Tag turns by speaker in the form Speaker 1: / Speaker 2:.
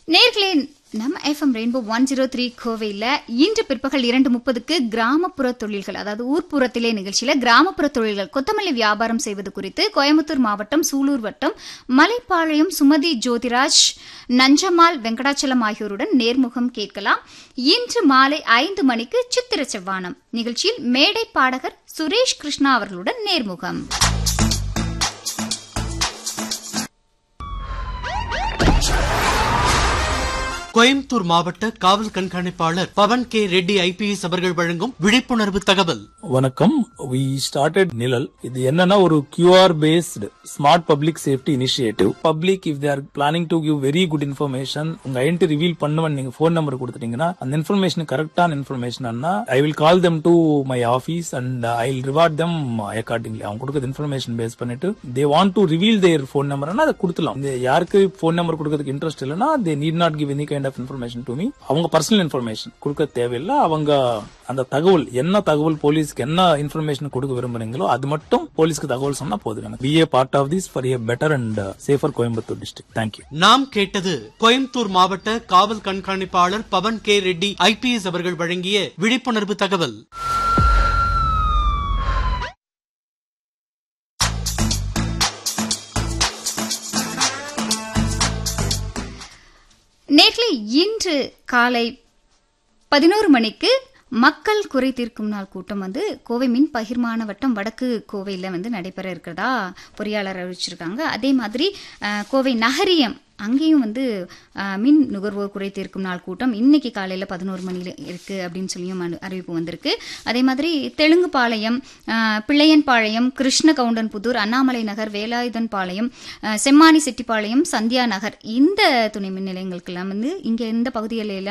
Speaker 1: நேர்களே நம்ம FM rainbow one zero three கோவையில் இன்று பிற்பகல் இரண்டு முப்பதுக்கு கிராமப்புற தொழில்கள் அதாவது ஊர்ப்புறத்திலே நிகழ்ச்சியில் கிராமப்புற தொழில்கள் கொத்தமல்லி வியாபாரம் செய்வது குறித்து கோயம்புத்தூர் மாவட்டம் சூலூர் வட்டம் மலைப்பாளையம் சுமதி ஜோதிராஜ் நஞ்சம்மாள் வெங்கடாச்சலம் ஆகியோருடன் நேர்முகம் கேட்கலாம் இன்று மாலை ஐந்து மணிக்கு சித்திர செவ்வானம் நிகழ்ச்சியில் மேடை பாடகர் சுரேஷ் கிருஷ்ணா அவர்களுடன் நேர்முகம்
Speaker 2: கோயம்புத்தூர் மாவட்ட காவல் கண்காணிப்பாளர் பவன் கே ரெட்டி ஐபிஎஸ் அவர்கள் வழங்கும் விழிப்புணர்வு தகவல்
Speaker 3: வணக்கம் வி ஸ்டார்டட் நிழல் இது என்னன்னா ஒரு QR based smart public safety initiative public if they're planning to give very good information உங்க ஐடென்டி ரிவீல் பண்ணுவன் நீங்க ஃபோன் நம்பர் கொடுத்துட்டீங்கன்னா அந்த இன்ஃபர்மேஷன் கரெக்டான information I will call them to my office and I will reward them accordingly அவங்க கொடுக்குற information base பண்ணிட்டு they want to reveal their phone நம்பர்னா அதை கொடுத்துலாம் இந்த யாருக்கு ஃபோன் நம்பர் கொடுக்கறதுக்கு இன்ட்ரெஸ்ட் இல்லைன்னா they need not give any kind of information to me அவங்க பர்சனல் இன்ஃபர்மேஷன் கொடுக்க தேவையில்லை அவங்க அந்த தகவல் என்ன தகவல் போலீஸ்க்கு என்ன இன்ஃபர்மேஷன் கொடுக்க விரும்புறீங்களோ அது மட்டும் போலீஸ்க்கு தகவல் சொன்னா போதும் எனக்கு be a part of this for a better and safer Coimbatore district thank you
Speaker 2: நாம் கேட்டது கோயம்புத்தூர் மாவட்ட காவல் கண்காணிப்பாளர் பவன் கே ரெட்டி ஐபிஎஸ் அவர்கள் வழங்கிய விழிப்புணர்வு தகவல்
Speaker 1: நேர்களே இன்று காலை பதினோரு மணிக்கு மக்கள் குறை தீர்க்கும் நாள் கூட்டம் வந்து கோவை மின் பகிர்மான வட்டம் வடக்கு கோவையில் வந்து நடைபெற இருக்கிறதா பொறியாளர் அறிவிச்சிருக்காங்க அதே மாதிரி அஹ், கோவை நகரியம் அங்கேயும் வந்து அஹ், மின் நுகர்வோர் குறை தீர்க்கும் நாள் கூட்டம் இன்னைக்கு காலையில் பதினோரு மணியில் இருக்கு அப்படின்னு சொல்லியும் அனு- அறிவிப்பு வந்திருக்கு அதே மாதிரி தெலுங்குபாளையம் அஹ், பிள்ளையன்பாளையம் கிருஷ்ண கவுண்டன்புதூர் அண்ணாமலை நகர் வேலாயுதன் பாளையம் அஹ், செம்மானி செட்டிப்பாளையம் சந்தியா நகர் இந்த துணை மின் நிலையங்களுக்கெல்லாம் வந்து இங்கே இந்த பகுதிகளில் எல்லாம்